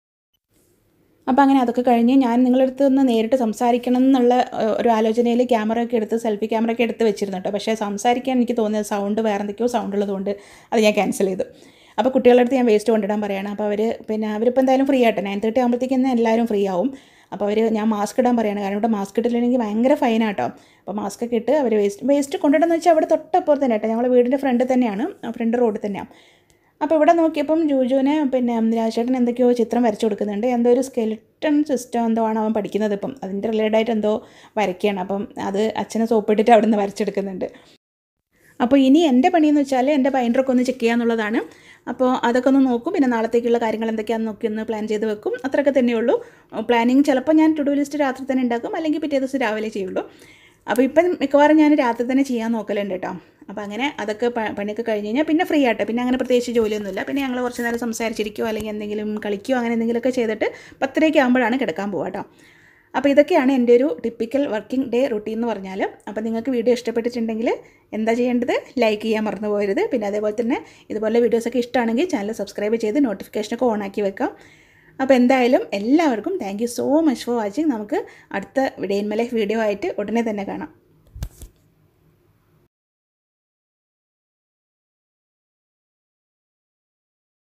അപ്പോൾ അങ്ങനെ അതൊക്കെ കഴിഞ്ഞ് ഞാൻ നിങ്ങളുടെ അടുത്ത് നിന്ന് നേരിട്ട് സംസാരിക്കണം എന്നുള്ള ഏഹ്, ഒരു ആലോചനയിൽ ക്യാമറ ഒക്കെ എടുത്ത് സെൽഫി ക്യാമറ ഒക്കെ എടുത്ത് വെച്ചിരുന്നു കേട്ടോ പക്ഷേ സംസാരിക്കാൻ എനിക്ക് തോന്നിയ സൗണ്ട് വേറെ എന്തൊക്കെയോ സൗണ്ട് ഉള്ളതുകൊണ്ട് അത് ഞാൻ ക്യാൻസൽ ചെയ്തു അപ്പോൾ കുട്ടികളുടെ അടുത്ത് ഞാൻ വേസ്റ്റ് കൊണ്ടിടാൻ പറയണം അപ്പോൾ അവർ പിന്നെ അവരിപ്പോൾ എന്തായാലും ഫ്രീ ആട്ടെ നയൻ തേർട്ടി ആകുമ്പോഴത്തേക്കും എല്ലാവരും ഫ്രീ ആവും അപ്പോൾ അവർ ഞാൻ മാസ്ക് ഇടാൻ പറയണം കാരണം ഇവിടെ മാസ്ക് ഇട്ടില്ലെങ്കിൽ ഭയങ്കര ഫൈനാട്ടോ അപ്പോൾ മാസ്ക് ഒക്കെ ഇട്ട് അവർ വേസ്റ്റ് വേസ്റ്റ് കൊണ്ടിടുന്ന വെച്ചാൽ അവിടെ തൊട്ടപ്പുറത്ത് തന്നെ കേട്ടോ ഞങ്ങളുടെ വീടിൻ്റെ ഫ്രണ്ട് തന്നെയാണ് ഫ്രണ്ട് റോഡിൽ തന്നെയാണ് അപ്പോൾ ഇവിടെ നോക്കിയപ്പം ജൂജുവിന് പിന്നെ രാജേട്ടൻ എന്തൊക്കെയോ ചിത്രം വരച്ചു കൊടുക്കുന്നുണ്ട് എന്തോ ഒരു സ്കെലിറ്റൺ സിസ്റ്റം എന്തോ ആണ് അവൻ പഠിക്കുന്നത് ഇപ്പം അതിൻ്റെ റിലേറ്റഡ് ആയിട്ട് എന്തോ വരയ്ക്കുകയാണ് അപ്പം അത് അച്ഛനെ സോപ്പിട്ടിട്ട് അവിടെ നിന്ന് വരച്ചെടുക്കുന്നുണ്ട് അപ്പോൾ ഇനി എൻ്റെ പണിയെന്ന് വെച്ചാൽ എൻ്റെ ബൈൻഡറൊക്കെ ഒന്ന് ചെക്ക് ചെയ്യാന്നുള്ളതാണ് അപ്പോൾ അതൊക്കെ ഒന്ന് നോക്കും പിന്നെ നാളത്തേക്കുള്ള കാര്യങ്ങൾ എന്തൊക്കെയാണെന്ന് നോക്കി ഒന്ന് പ്ലാൻ ചെയ്ത് വെക്കും അത്രയൊക്കെ തന്നെയുള്ളൂ പ്ലാനിങ് ചിലപ്പോൾ ഞാൻ ടു ഡു ലിസ്റ്റ് രാത്രി തന്നെ ഉണ്ടാക്കും അല്ലെങ്കിൽ പിറ്റേ ദിവസം രാവിലെ ചെയ്യുള്ളൂ അപ്പോൾ ഇപ്പം മിക്കവാറും ഞാൻ രാത്രി തന്നെ ചെയ്യാൻ നോക്കലുണ്ട് കേട്ടോ അപ്പോൾ അങ്ങനെ അതൊക്കെ പ- പണിയൊക്കെ കഴിഞ്ഞ് കഴിഞ്ഞാൽ പിന്നെ ഫ്രീ ആട്ടെ പിന്നെ അങ്ങനെ പ്രത്യേകിച്ച് ജോലിയൊന്നുമില്ല പിന്നെ ഞങ്ങൾ കുറച്ച് നേരം സംസാരിച്ചിരിക്കുകയോ അല്ലെങ്കിൽ എന്തെങ്കിലും കളിക്കുകയോ അങ്ങനെ എന്തെങ്കിലുമൊക്കെ ചെയ്തിട്ട് പത്തരയ്ക്ക് ആകുമ്പോഴാണ് കിടക്കാൻ പോവുക കേട്ടോ അപ്പോൾ ഇതൊക്കെയാണ് എൻ്റെ ഒരു ടിപ്പിക്കൽ വർക്കിംഗ് ഡേ റുട്ടീൻ എന്ന് പറഞ്ഞാൽ അപ്പോൾ നിങ്ങൾക്ക് വീഡിയോ ഇഷ്ടപ്പെട്ടിട്ടുണ്ടെങ്കിൽ എന്താ ചെയ്യേണ്ടത് ലൈക്ക് ചെയ്യാൻ മറന്നു പോകരുത് പിന്നെ അതേപോലെ തന്നെ ഇതുപോലെ വീഡിയോസൊക്കെ ഇഷ്ടമാണെങ്കിൽ ചാനൽ സബ്സ്ക്രൈബ് ചെയ്ത് നോട്ടിഫിക്കേഷനൊക്കെ ഓൺ ആക്കി വെക്കാം അപ്പോൾ എന്തായാലും എല്ലാവർക്കും thank you so much for watching നമുക്ക് അടുത്ത day in my life video ആയിട്ട് ഉടനെ തന്നെ കാണാം